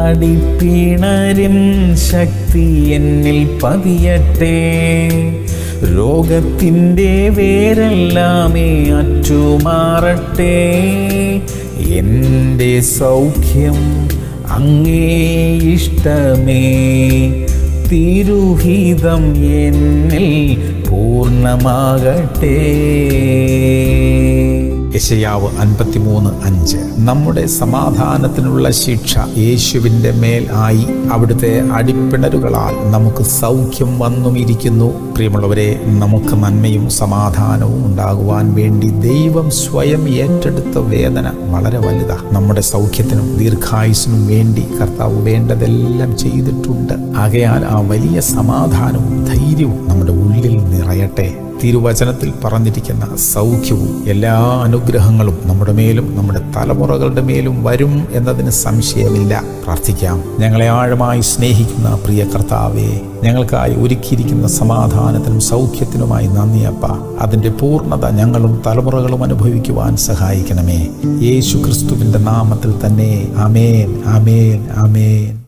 അടിപ്പിണരും ശക്തി എന്നിൽ പതിയട്ടെ രോഗത്തിൻ്റെ വേരെല്ലാമേ അറ്റുമാറട്ടെ എൻ്റെ സൗഖ്യം അങ്ങേ ഇഷ്ടമേ തിരുഹിതം എന്നിൽ പൂർണ്ണമാകട്ടെ യശയാവ് അൻപത്തിമൂന്ന് അഞ്ച് നമ്മുടെ സമാധാനത്തിനുള്ള ശിക്ഷ യേശുവിൻ്റെ മേൽ ആയി അവിടുത്തെ അടിപ്പിണരുകളാൽ നമുക്ക് സൗഖ്യം വന്നുമിരിക്കുന്നു പ്രിയമുള്ളവരെ നമുക്ക് നന്മയും സമാധാനവും ഉണ്ടാകുവാൻ വേണ്ടി ദൈവം സ്വയം ഏറ്റെടുത്ത വേദന വളരെ വലുതാണ് നമ്മുടെ സൗഖ്യത്തിനും ദീർഘായുസിനും വേണ്ടി കർത്താവ് വേണ്ടതെല്ലാം ചെയ്തിട്ടുണ്ട് ആകയാൽ ആ വലിയ സമാധാനവും ധൈര്യവും നമ്മുടെ ഉള്ളിൽ നിറയട്ടെ തിരുവചനത്തിൽ പറഞ്ഞിരിക്കുന്ന സൗഖ്യവും എല്ലാ അനുഗ്രഹങ്ങളും നമ്മുടെ മേലും നമ്മുടെ തലമുറകളുടെ മേലും വരും എന്നതിന് സംശയമില്ല പ്രാർത്ഥിക്കാം ഞങ്ങളെ ആഴമായി സ്നേഹിക്കുന്ന പ്രിയ കർത്താവേ ഞങ്ങൾക്കായി ഒരുക്കിയിരിക്കുന്ന സമാധാനത്തിനും സൗഖ്യത്തിനുമായി നന്ദിയപ്പ അതിൻ്റെ പൂർണ്ണത ഞങ്ങളും തലമുറകളും അനുഭവിക്കുവാൻ സഹായിക്കണമേ യേശു ക്രിസ്തുവിൻ്റെ നാമത്തിൽ തന്നെ അമേൻ അമേൻ അമേൻ